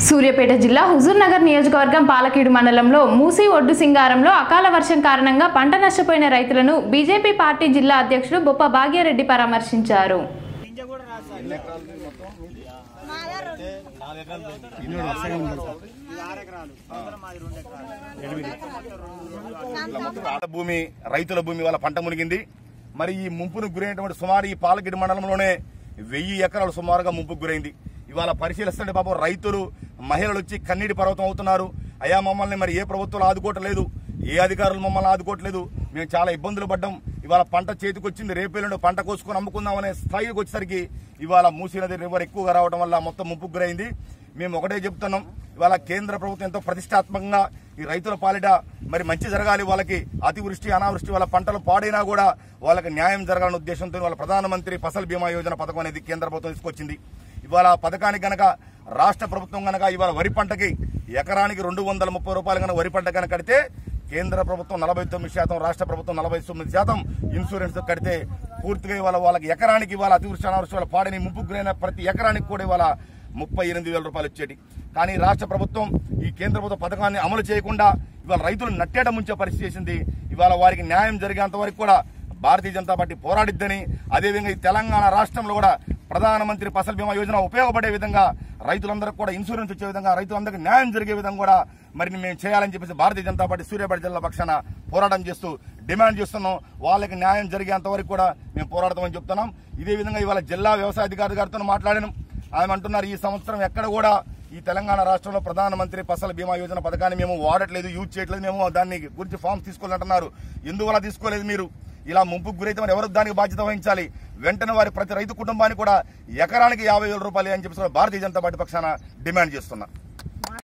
సూర్యాపేట జిల్లా హుజూర్నగర్ నియోజకవర్గం పాలకీడు మండలంలో మూసి ఒడ్డు సింగారంలో అకాల వర్షం కారణంగా పంట నష్టపోయిన రైతులను బీజేపీ పార్టీ జిల్లా అధ్యక్షుడు బొప్ప భాగ్యారెడ్డి పరామర్శించారు ఇట్లా మొత్తం ఆడ భూమి రైతుల భూమి వాళ్ళ పంట మునిగింది మరి ఈ ముంపును గురైనటువంటి సుమారు ఈ పాలగిడి మండలంలోనే వెయ్యి ఎకరాలు సుమారుగా ముంపుకు గురైంది ఇవాళ పరిశీలిస్తుంటే పాపం రైతులు మహిళలు వచ్చి కన్నీటి పర్వతం అవుతున్నారు అయా మమ్మల్ని మరి ఏ ప్రభుత్వాలు ఆదుకోవట్లేదు ఏ అధికారులు మమ్మల్ని ఆదుకోవట్లేదు మేము చాలా ఇబ్బందులు పడ్డాం ఇవాళ పంట చేతికి వచ్చింది రేపేళ్ళు పంట కోసుకొని అమ్ముకుందాం అనే స్థాయికి వచ్చేసరికి ఇవాళ మూసీ నది రివర్ ఎక్కువగా రావడం వల్ల మొత్తం ముప్పుకు గురైంది మేము ఒకటే చెప్తున్నాం ఇవాళ కేంద్ర ప్రభుత్వం ఎంతో ప్రతిష్టాత్మకంగా ఈ రైతుల పాలిట మరి మంచి జరగాలి వాళ్ళకి అతివృష్టి అనావృష్టి వాళ్ళ పంటలు పాడైనా కూడా వాళ్ళకి న్యాయం జరగాలనే ఉద్దేశంతో వాళ్ళ ప్రధానమంత్రి ఫసల్ బీమా యోజన పథకం అనేది కేంద్ర ప్రభుత్వం తీసుకొచ్చింది ఇవాళ ఆ పథకానికి గనక రాష్ట్ర ప్రభుత్వం గనక ఇవాళ వరి పంటకి ఎకరానికి రెండు వందల ముప్పై రూపాయలు గనక వరి పంట కనుక కడితే కేంద్ర ప్రభుత్వం నలభై తొమ్మిది శాతం రాష్ట్ర ప్రభుత్వం నలభై తొమ్మిది శాతం ఇన్సూరెన్స్ కడితే పూర్తిగా ఇవాళ వాళ్ళకి ఎకరానికి ఇవాళ అతివృష్టి అనావృష్టి వాళ్ళ పాడని ముప్పుకు గురైన ప్రతి ఎకరానికి కూడా ఇవాళ ముప్పై ఎనిమిది వేల రూపాయలు వచ్చేటి కానీ రాష్ట్ర ప్రభుత్వం ఈ కేంద్ర ప్రభుత్వ పథకాన్ని అమలు చేయకుండా ఇవాళ రైతులు నట్టేట ముంచే పరిస్థితి చేసింది ఇవాళ వారికి న్యాయం జరిగేంత వరకు కూడా భారతీయ జనతా పార్టీ పోరాడిద్దని అదేవిధంగా ఈ తెలంగాణ రాష్ట్రంలో కూడా ప్రధానమంత్రి ఫసల్ బీమా యోజన ఉపయోగపడే విధంగా రైతులందరికీ కూడా ఇన్సూరెన్స్ వచ్చే విధంగా రైతులందరికీ న్యాయం జరిగే విధంగా కూడా మరి మేము చేయాలని చెప్పేసి భారతీయ జనతా పార్టీ సూర్యాపేట జిల్లా పక్షాన పోరాటం చేస్తూ డిమాండ్ చేస్తున్నాం వాళ్ళకి న్యాయం జరిగేంత వరకు కూడా మేము పోరాడతామని చెప్తున్నాం ఇదే విధంగా ఇవాళ జిల్లా వ్యవసాయ అధికారి గారితో మాట్లాడాను ఆయన అంటున్నారు ఈ సంవత్సరం ఎక్కడ కూడా ఈ తెలంగాణ రాష్ట్రంలో ప్రధానమంత్రి ఫసల్ బీమా యోజన పథకాన్ని మేము వాడట్లేదు యూజ్ చేయట్లేదు మేము దాన్ని గురించి ఫామ్స్ తీసుకోవాలంటున్నారు ఎందువల్ల తీసుకోలేదు మీరు ఇలా ముంపుకు గురైతే మరి ఎవరు దానికి బాధ్యత వహించాలి వెంటనే వారి ప్రతి రైతు కుటుంబానికి కూడా ఎకరానికి యాభై వేల రూపాయలు అని చెప్పి భారతీయ జనతా పార్టీ పక్షాన డిమాండ్ చేస్తున్నా